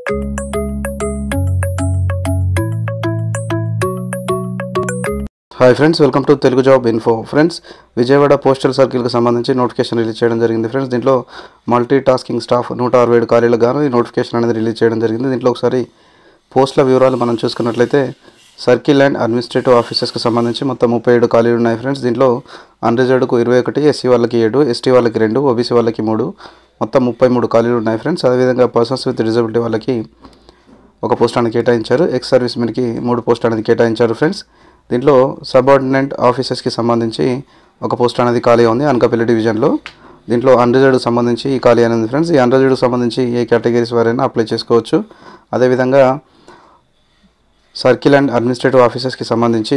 hi friends welcome to Telugu job info friends Vijayawada postal సర్కిల్కి సంబంధించి notification release చేయడం జరిగింది ఫ్రెండ్స్ దీంట్లో మల్టీ టాస్కింగ్ స్టాఫ్ నూట అరవై ఏడు ఖాళీలకు గాను ఈ నోటిఫికేషన్ అనేది రిలీజ్ చేయడం జరిగింది దీంట్లో ఒకసారి పోస్టుల వివరాలు మనం చూసుకున్నట్లయితే సర్కిల్ అండ్ అడ్మినిస్ట్రేటివ్ ఆఫీసెస్కి సంబంధించి మొత్తం ముప్పై ఏడు ఖాళీలు ఉన్నాయి ఫ్రెండ్స్ దీంట్లో అన్రిజర్వ్డ్కు ఇరవై ఒకటి ఎస్సీ వాళ్ళకి ఏడు ఎస్టీ వాళ్ళకి రెండు ఓబీసీ వాళ్ళకి మూడు మొత్తం ముప్పై మూడు ఖాళీలు ఉన్నాయి ఫ్రెండ్స్ అదేవిధంగా పర్సన్స్ విత్ డిజబిలిటీ వాళ్ళకి ఒక పోస్ట్ అనేది కేటాయించారు ఎక్స్ సర్వీస్ మెన్కి మూడు పోస్ట్ అనేది కేటాయించారు ఫ్రెండ్స్ దీంట్లో సబార్డినేట్ ఆఫీసెస్కి సంబంధించి ఒక పోస్ట్ అనేది ఖాళీ ఉంది అనకాపల్లి డివిజన్లో దీంట్లో అన్రిజర్వ్డ్ సంబంధించి ఈ ఖాళీ అనేది ఫ్రెండ్స్ ఈ అన్రిజర్వ్డ్ సంబంధించి ఏ కేటగిరీస్ వారైనా అప్లై చేసుకోవచ్చు అదేవిధంగా సర్కిల్ అండ్ అడ్మినిస్ట్రేటివ్ ఆఫీసెస్కి సంబంధించి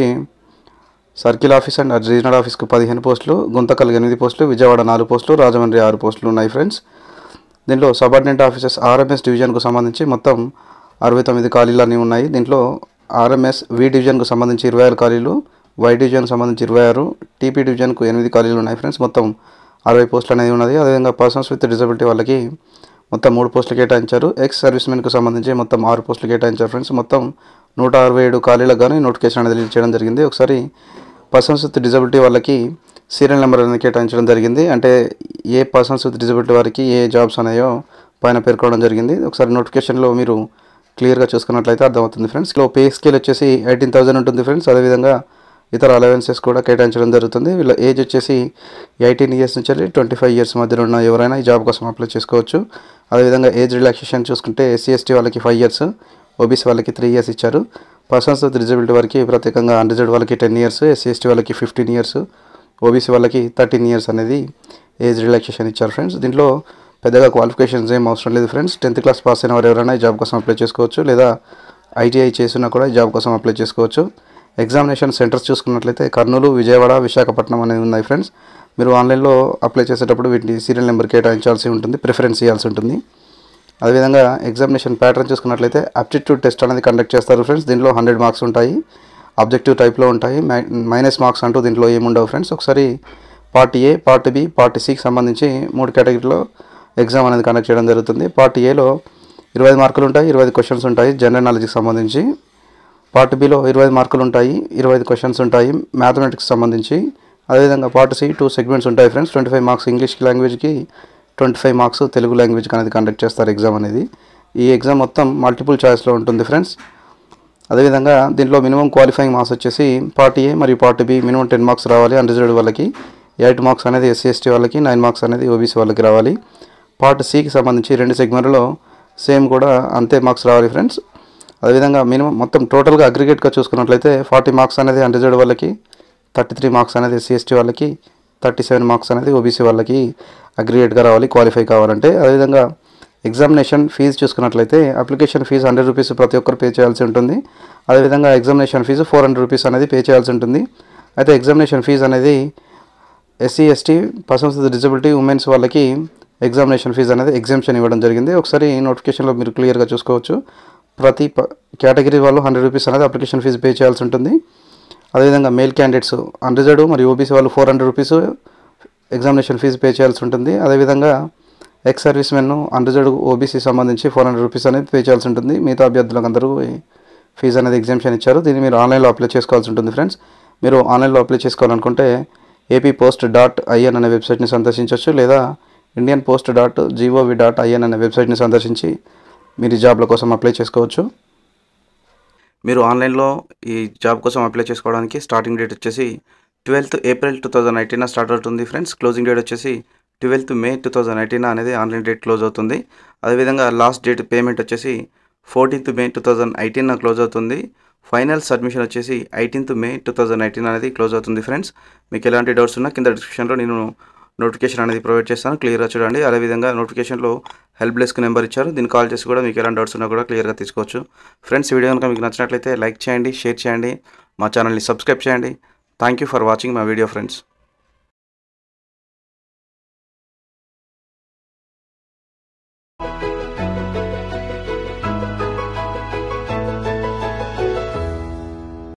సర్కిల్ ఆఫీస్ అండ్ రీజనల్ ఆఫీస్కు పదిహేను పోస్టులు గుంతకల్ ఎనిమిది పోస్టులు విజయవాడ నాలుగు పోస్టులు రాజమండ్రి ఆరు పోస్టులు ఉన్నాయి ఫ్రెండ్స్ దీంట్లో సబార్డినేట్ ఆఫీసర్స్ ఆర్ఎంఎస్ డివిజన్కు సంబంధించి మొత్తం అరవై తొమ్మిది ఖాళీలు అన్నీ ఉన్నాయి దీంట్లో ఆర్ఎంఎస్ వి డివిజన్కు సంబంధించి ఇరవై ఆరు ఖాళీలు వై డివిజన్కు సంబంధించి ఇరవై ఆరు టీపీ డివిజన్కు ఎనిమిది ఖాళీలు ఉన్నాయి ఫ్రెండ్స్ మొత్తం అరవై పోస్టులు అనేది ఉన్నది అదేవిధంగా పర్సన్స్ విత్ డిజబిలిటీ వాళ్ళకి మొత్తం మూడు పోస్టులు కేటాయించారు ఎక్స్ సర్వీస్ మెన్కు సంబంధించి మొత్తం ఆరు పోస్టులు కేటాయించారు ఫ్రెండ్స్ మొత్తం నూట అరవై ఏడు ఖాళీలకు గాను నోటిఫికేషన్ అనేది రిలీజ్ చేయడం జరిగింది ఒకసారి పర్సన్స్ విత్ డిజబిలిటీ వాళ్ళకి సీరియల్ నెంబర్ అనేది కేటాయించడం జరిగింది అంటే ఏ పర్సన్స్ విత్ డిజబిలిటీ వారికి ఏ జాబ్స్ ఉన్నాయో పైన పేర్కొనడం జరిగింది ఒకసారి నోటిఫికేషన్లో మీరు క్లియర్గా చూసుకున్నట్లయితే అర్థమవుతుంది ఫ్రెండ్స్ లో పే స్కేల్ వచ్చేసి ఎయిటీన్ థౌసండ్ ఉంటుంది ఫ్రెండ్స్ అదేవిధంగా ఇతర అలవెన్సెస్ కూడా కేటాయించడం జరుగుతుంది వీళ్ళ ఏజ్ వచ్చేసి ఎయిటీన్ ఇయర్స్ నుంచి వెళ్ళి ట్వంటీ ఫైవ్ ఇయర్స్ మధ్యలో ఉన్న ఎవరైనా ఈ జాబ్ కోసం అప్లై చేసుకోవచ్చు అదేవిధంగా ఏజ్ రిలాక్సేషన్ చూసుకుంటే ఎస్సీ ఎస్టీ వాళ్ళకి ఫైవ్ ఇయర్స్ ఓబీసీ వాళ్ళకి త్రీ ఇయర్స్ ఇచ్చారు పర్సన్స్ విత్ డిజబిలిటీ వారికి ప్రత్యేకంగా అన్రిజర్డ్ వాళ్ళకి టెన్ ఇయర్స్ ఎస్సీ ఎస్టీ వాళ్ళకి ఫిఫ్టీన్ ఇయర్స్ ఓబీసీ వాళ్ళకి థర్టీన్ ఇయర్స్ అనేది ఏజ్ రిలాక్సేషన్ ఇచ్చారు ఫ్రెండ్స్ దీంట్లో పెద్దగా క్వాలిఫికేషన్స్ ఏం అవసరం లేదు ఫ్రెండ్స్ టెన్త్ క్లాస్ పాస్ అయిన వారు ఎవరైనా ఈ జాబ్ కోసం అప్లై చేసుకోవచ్చు లేదా ఐటీఐ చేసినా కూడా ఈ జాబ్ కోసం అప్లై చేసుకోవచ్చు ఎగ్జామినేషన్ సెంటర్స్ చూసుకున్నట్లయితే కర్నూలు విజయవాడ విశాఖపట్నం అనేవి ఉన్నాయి ఫ్రెండ్స్ మీరు ఆన్లైన్లో అప్లై చేసేటప్పుడు వీటిని సీరియల్ నెంబర్ కేటాయించాల్సి ఉంటుంది ప్రిఫరెన్స్ ఇవ్వాల్సి ఉంటుంది అదేవిధంగా ఎగ్జామినేషన్ ప్యాటర్న్ చూసుకున్నట్లయితే అప్టిట్యూడ్ టెస్ట్ అనేది కండక్ట్ చేస్తారు ఫ్రెండ్స్ దీంట్లో హండ్రెడ్ మార్క్స్ ఉంటాయి ఆబ్జెక్టివ్ టైప్లో ఉంటాయి మైనస్ మార్క్స్ అంటూ దీంట్లో ఏముండవు ఫ్రెండ్స్ ఒకసారి part A part B part సికి సంబంధించి మూడు కేటగిరీలో ఎగ్జామ్ అనేది కండక్ట్ చేయడం జరుగుతుంది పార్ట్ ఏలో ఇరవై ఐదు మార్కులు ఉంటాయి ఇరవై ఐదు క్వశ్చన్స్ ఉంటాయి జనరల్ నాలెడ్జ్కి సంబంధించి పార్ట్ బిలో ఇరవై ఐదు మార్కులు ఉంటాయి ఇరవై ఐదు క్వశ్చన్స్ ఉంటాయి మ్యాథమెటిక్స్ సంబంధించి అదేవిధంగా పార్ట్ సి టూ సెగ్మెంట్స్ ఉంటాయి friends twenty five marks English లాంగ్వేజ్కి ట్వంటీ ఫైవ్ మార్క్స్ తెలుగు లాంగ్వేజ్కి అనేది కండక్ట్ చేస్తారు ఎగ్జామ్ అనేది ఈ ఎగ్జామ్ మొత్తం మల్టిపుల్ చాయిస్లో ఉంటుంది ఫ్రెండ్స్ అదేవిధంగా దీంట్లో మినిమం క్వాలిఫైయింగ్ మార్క్స్ వచ్చేసి పార్ట్ ఏ మరియు part B minimum ten marks రావాలి అన్రిజర్వ్డ్ వాళ్ళకి ఎయిట్ మార్క్స్ అనేది ఎస్సీ ఎస్టీ వాళ్ళకి నైన్ మార్క్స్ అనేది ఓబీసీ వాళ్ళకి రావాలి పార్ట్ సికి సంబంధించి రెండు సెగ్మెంట్లో సేమ్ కూడా అంతే మార్క్స్ రావాలి ఫ్రెండ్స్ అదేవిధంగా మినిమం మొత్తం టోటల్గా అగ్రిగేట్గా చూసుకున్నట్లయితే ఫార్టీ మార్క్స్ అనేది అన్రిజర్వ్డ్ వాళ్ళకి థర్టీ త్రీ మార్క్స్ అనేది ఎస్సీ ఎస్టీ వాళ్ళకి థర్టీ సెవెన్ మార్క్స్ అనేది ఓబీసీ వాళ్ళకి అగ్రిగేట్గా రావాలి క్వాలిఫై కావాలంటే అదేవిధంగా ఎగ్జామినేషన్ ఫీజు చూసుకున్నట్లయితే అప్లికేషన్ ఫీజు హండ్రెడ్ రూపీస్ ప్రతి ఒక్కరు పే చేయాల్సి ఉంటుంది అదేవిధంగా examination fee four hundred rupees అనేది పే చేయాల్సి ఉంటుంది అయితే ఎగ్జామినేషన్ ఫీజు అనేది SC ST persons with disability womens వాళ్ళకి ఎగ్జామినేషన్ ఫీజు అనేది ఎగ్జామ్షన్ ఇవ్వడం జరిగింది ఒకసారి నోటిఫికేషన్లో మీరు క్లియర్గా చూసుకోవచ్చు ప్రతి కేటగిరీ వాళ్ళు హండ్రెడ్ రూపీస్ అనేది అప్లికేషన్ ఫీజు పే చేయాల్సి ఉంటుంది అదేవిధంగా మేల్ క్యాండిడేట్స్ అన్రిజర్డ్ మరియు ఓబీసీ వాళ్ళు four hundred rupees examination fee pay చేయాల్సి ఉంటుంది అదేవిధంగా ex servicemen unreserved OBC సంబంధించి ఫోర్ హండ్రెడ్ రూపీస్ అనేది పే చేయాల్సి ఉంటుంది మిగతా అభ్యర్థులకు అందరూ ఫీజు అనేది ఎగ్జామ్షన్ ఇచ్చారు దీన్ని మీరు ఆన్లైన్లో అప్లై చేసుకోవాల్సి ఉంటుంది ఫ్రెండ్స్ మీరు ఆన్లైన్లో అప్లై చేసుకోవాలనుకుంటే ఏపీ పోస్ట్ డాట్ ఐఎన్ అనే వెబ్సైట్ని సందర్శించవచ్చు లేదా Indian post dot GOV dot IN అనే వెబ్సైట్ని సందర్శించి మీరు ఈ జాబ్ల కోసం అప్లై చేసుకోవచ్చు మీరు ఆన్లైన్లో ఈ జాబ్ కోసం అప్లై చేసుకోవడానికి స్టార్టింగ్ డేట్ వచ్చేసి twelfth April two thousand nineteen start అవుతుంది ఫ్రెండ్స్ క్లోజింగ్ డేట్ వచ్చేసి twelfth May two thousand nineteen అనేది ఆన్లైన్ డేట్ క్లోజ్ అవుతుంది అదేవిధంగా లాస్ట్ డేట్ పేమెంట్ వచ్చేసి fourteenth May two thousand eighteen close అవుతుంది ఫైనల్ సబ్మిషన్ వచ్చేసి eighteenth May two thousand nineteen అనేది close అవుతుంది ఫ్రెండ్స్ మీకు ఎలాంటి డౌట్స్ ఉన్నా కింద డిస్క్రిప్షన్లో నేను నోటిఫికేషన్ అనేది ప్రొవైడ్ చేస్తాను క్లియర్గా చూడండి అదేవిధంగా నోటిఫికేషన్లో హెల్ప్ డెస్క్ నెంబర్ ఇచ్చారు దీన్ని కాల్ చేసి కూడా మీకు ఎలాంటి డౌట్స్ ఉన్నా కూడా క్లియర్గా తీసుకోవచ్చు ఫ్రెండ్స్ వీడియో కనుక మీకు నచ్చినట్లయితే లైక్ చేయండి షేర్ చేయండి మా ఛానల్ని సబ్స్క్రైబ్ చేయండి thank you for watching my video friends